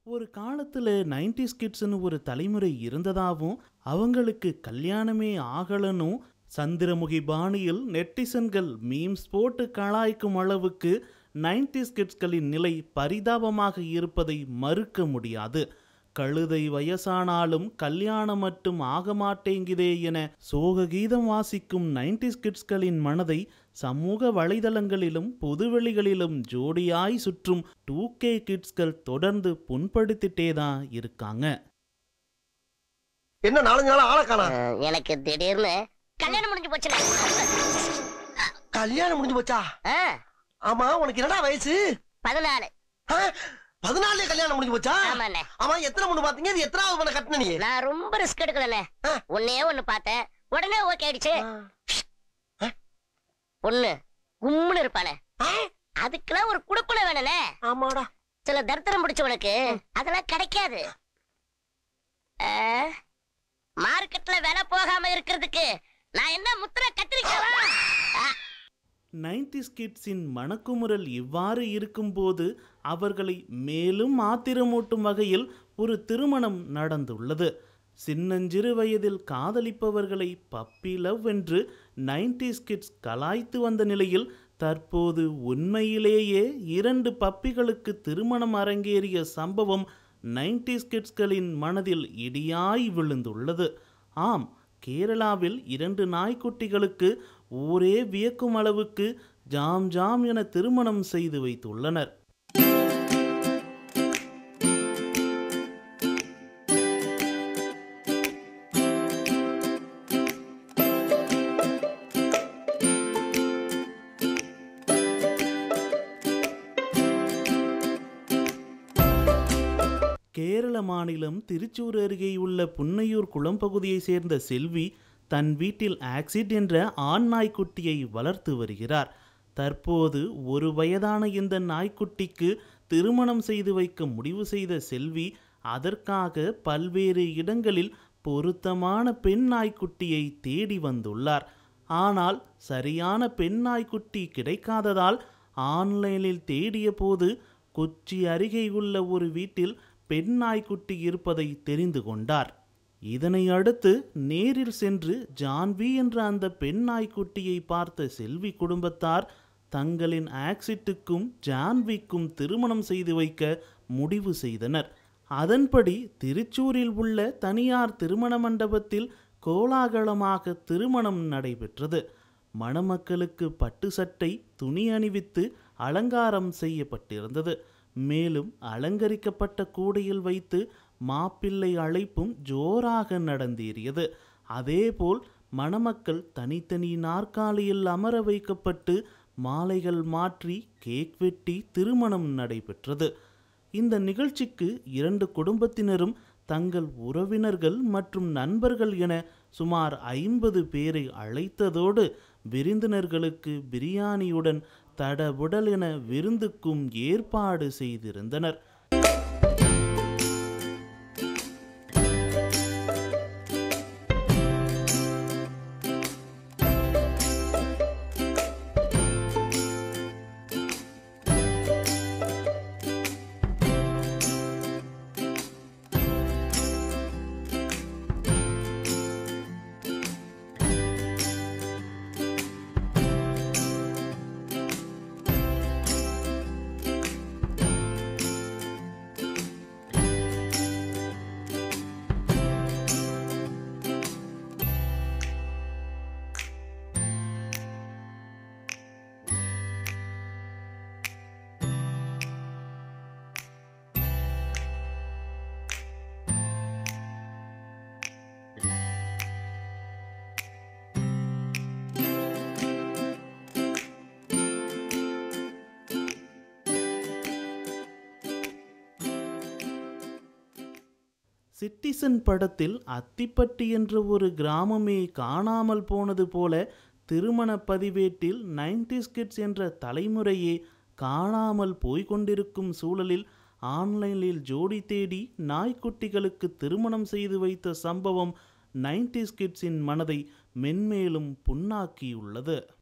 ஒரு காலத்தில் நைன்டிஸ் கிட்ஸ்னு ஒரு தலைமுறை இருந்ததாகவும் அவங்களுக்கு கல்யாணமே ஆகலனும் சந்திரமுகி பாணியில் நெட்டிசன்கள் மீம்ஸ் போட்டு கலாய்க்கும் அளவுக்கு நைன்டிஸ் கிட்ஸ்களின் நிலை பரிதாபமாக இருப்பதை மறுக்க முடியாது கழுதை வயசானாலும் கல்யாணம் மட்டும் ஆக மாட்டேங்குதே என சோக கீதம் வாசிக்கும் நைன்டிஸ் கிட்ஸ்களின் மனதை சமூக வலைதளங்களிலும் பொதுவெளிகளிலும் ஜோடியாய் சுற்றும் டூ கே கிட்ஸ்கள் தொடர்ந்து புண்படுத்திட்டே தான் இருக்காங்க என்ன நாலஞ்சு நாள் ஆளை காணா அஹ், எனக்கு திடீர்னு கல்யாணம் முடிஞ்சு போச்சுல கல்யாணம் முடிஞ்சு போச்சா ஆமா உனக்கு என்னடா வயசு பதினாலு ஆ? பதினாலே கல்யாணம் முடிஞ்சு போச்சா ஆமாண்ணே ஆமா எத்தனை பொண்ணு பாத்தீங்க இது எத்தனாவது பொண்ணை கட்டின நீ நான் ரொம்ப ரிஸ்க் எடுக்கலண்ணே ஆ. ஒன்னே ஒண்ணு பார்த்தேன் உடனே ஓகே ஆயிடுச்சு ஆ. பொண்ணு கும்முன்னு இருப்பானே ஆ? அதுக்கெல்லாம் ஒரு குடுப்பனை வேணும்னே ஆமாடா சில தரித்திரம் பிடிச்சவனுக்கு அதெல்லாம் கிடைக்காது அஹ், மார்க்கெட்ல விலை போகாம இருக்கிறதுக்கு நான் என்ன முத்திர கத்திரிக்காவா அஹ், நைன்டிஸ் கிட்ஸின் மணக்குமுறல் இவ்வாறு இருக்கும்போது அவர்களை மேலும் ஆத்திரமூட்டும் வகையில் ஒரு திருமணம் நடந்துள்ளது சின்னஞ்சிறு வயதில் காதலிப்பவர்களை பப்பி லவ் என்று நைன்டிஸ் கிட்ஸ் கலாய்த்து வந்த நிலையில் தற்போது உண்மையிலேயே இரண்டு பப்பிகளுக்கு திருமணம் அரங்கேறிய சம்பவம் நைன்டிஸ் கிட்ஸ்களின் மனதில் இடியாய் விழுந்துள்ளது ஆம் கேரளாவில் இரண்டு நாய்க்குட்டிகளுக்கு ஊரே வியக்கும் அளவுக்கு ஜாம் ஜாம் என திருமணம் செய்து வைத்துள்ளனர் கேரள மாநிலம் திருச்சூர் அருகே உள்ள புன்னையூர் குளம் பகுதியைச் சேர்ந்த செல்வி தன் வீட்டில் ஆக்சிட் என்ற ஆண் நாய்க்குட்டியை வளர்த்து வருகிறார் தற்போது ஒரு வயதான இந்த நாய்க்குட்டிக்கு திருமணம் செய்து வைக்க முடிவு செய்த செல்வி அதற்காக பல்வேறு இடங்களில் பொருத்தமான பெண் நாய்க்குட்டியை தேடி வந்துள்ளார் ஆனால் சரியான பெண் நாய்க்குட்டி கிடைக்காததால் ஆன்லைனில் தேடிய போது கொச்சி அருகே உள்ள ஒரு வீட்டில் பெண் நாய்க்குட்டி இருப்பதை தெரிந்து கொண்டார் இதனை அடுத்து நேரில் சென்று ஜான்வி என்ற அந்த பெண் நாய்க்குட்டியை பார்த்த செல்வி குடும்பத்தார் தங்களின் ஆக்சிட்டுக்கும் ஜான்விக்கும் திருமணம் செய்து வைக்க முடிவு செய்தனர் அதன்படி திருச்சூரில் உள்ள தனியார் திருமண மண்டபத்தில் கோலாகலமாக திருமணம் நடைபெற்றது மணமக்களுக்கு பட்டு சட்டை துணி அணிவித்து அலங்காரம் செய்யப்பட்டிருந்தது மேலும் அலங்கரிக்கப்பட்ட கூடையில் வைத்து மாப்பிள்ளை அழைப்பும் ஜோராக நடந்தேறியது அதேபோல் மணமக்கள் தனித்தனி நாற்காலியில் அமர வைக்கப்பட்டு மாலைகள் மாற்றி கேக் வெட்டி திருமணம் நடைபெற்றது இந்த நிகழ்ச்சிக்கு இரண்டு குடும்பத்தினரும் தங்கள் உறவினர்கள் மற்றும் நண்பர்கள் என சுமார் ஐம்பது பேரை அழைத்ததோடு விருந்தினர்களுக்கு பிரியாணியுடன் தடபுடல் என விருந்துக்கும் ஏற்பாடு செய்திருந்தனர் சிட்டிசன் படத்தில் அத்திப்பட்டி என்ற ஒரு கிராமமே காணாமல் போனது போல திருமண பதிவேட்டில் நைன்டிஸ் கிட்ஸ் என்ற தலைமுறையே காணாமல் போய்கொண்டிருக்கும் சூழலில் ஆன்லைனில் ஜோடி தேடி நாய்க்குட்டிகளுக்கு திருமணம் செய்து வைத்த சம்பவம் நைன்டிஸ் கிட்ஸின் மனதை மென்மேலும் புண்ணாக்கியுள்ளது